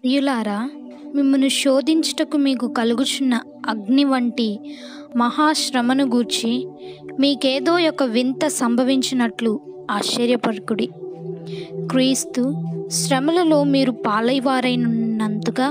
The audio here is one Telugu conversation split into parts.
ప్రియులారా మిమ్మను శోధించుటకు మీకు కలుగుచున్న అగ్ని వంటి మహాశ్రమను గూర్చి మీకేదో ఒక వింత సంభవించినట్లు ఆశ్చర్యపరకుడి క్రీస్తు శ్రమలలో మీరు పాలైవారైనంతగా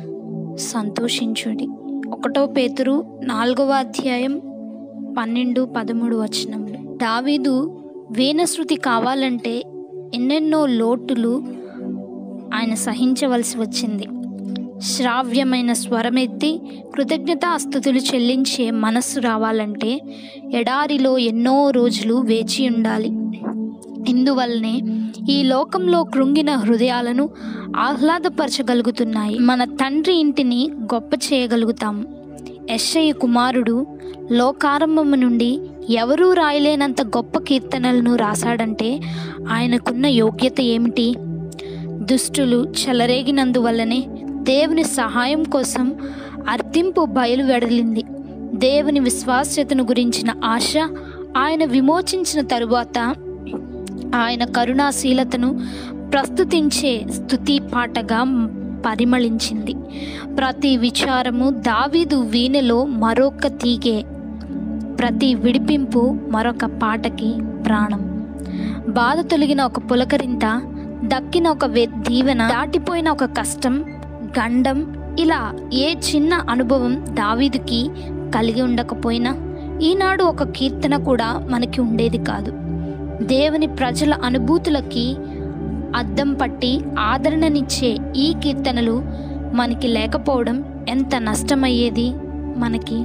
సంతోషించుడి ఒకటో పేతురు నాలుగవ అధ్యాయం పన్నెండు పదమూడు వచనములు దావీదు వీణశృతి కావాలంటే ఎన్నెన్నో లోటులు ఆయన సహించవలసి వచ్చింది శ్రావ్యమైన స్వరమెత్తి కృతజ్ఞతాస్థుతులు చెల్లించే మనస్సు రావాలంటే ఎడారిలో ఎన్నో రోజులు వేచి ఉండాలి ఇందువల్లనే ఈ లోకంలో కృంగిన హృదయాలను ఆహ్లాదపరచగలుగుతున్నాయి మన తండ్రి ఇంటిని గొప్ప చేయగలుగుతాము యెషయ కుమారుడు లోకారంభము నుండి ఎవరూ రాయలేనంత గొప్ప కీర్తనలను రాశాడంటే ఆయనకున్న యోగ్యత ఏమిటి దుష్టులు చెలరేగినందువల్లనే దేవుని సహాయం కోసం అర్థింపు బయలు వెడలింది దేవుని విశ్వాస్యతను గురించిన ఆశ ఆయన విమోచించిన తరువాత ఆయన కరుణాశీలతను ప్రస్తుతించే స్తుతి పాటగా పరిమళించింది ప్రతి విచారము దావీదు వీణెలో మరొక తీగే ప్రతి విడిపింపు మరొక పాటకి ప్రాణం బాధ తొలగిన ఒక పులకరింత దక్కిన ఒక వె దీవెన దాటిపోయిన ఒక కష్టం గండం ఇలా ఏ చిన్న అనుభవం దావీదుకి కలిగి ఉండకపోయినా ఈనాడు ఒక కీర్తన కూడా మనకి ఉండేది కాదు దేవుని ప్రజల అనుభూతులకి అద్దం పట్టి ఆదరణనిచ్చే ఈ కీర్తనలు మనకి లేకపోవడం ఎంత నష్టమయ్యేది మనకి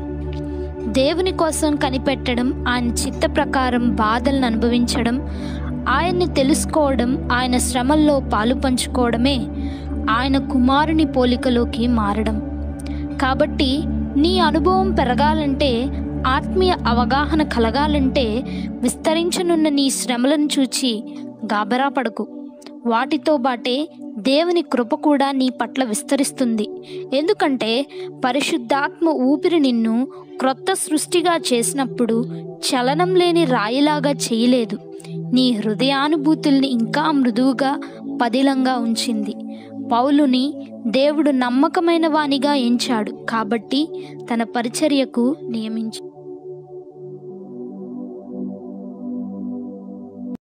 దేవుని కోసం కనిపెట్టడం ఆయన చిత్త ప్రకారం బాధలను అనుభవించడం ఆయన్ని తెలుసుకోవడం ఆయన శ్రమల్లో పాలు పంచుకోవడమే ఆయన కుమారుని పోలికలోకి మారడం కాబట్టి నీ అనుభవం పెరగాలంటే ఆత్మీయ అవగాహన కలగాలంటే విస్తరించనున్న నీ శ్రమలను చూచి గాబరా పడకు వాటితో బాటే దేవుని కృప కూడా నీ పట్ల విస్తరిస్తుంది ఎందుకంటే పరిశుద్ధాత్మ ఊపిరి నిన్ను క్రొత్త సృష్టిగా చేసినప్పుడు చలనం లేని రాయిలాగా చేయలేదు నీ హృదయానుభూతుల్ని ఇంకా మృదువుగా పదిలంగా ఉంచింది పౌలుని దేవుడు నమ్మకమైన వానిగా ఎంచాడు కాబట్టి తన పరిచర్యకు నియమించి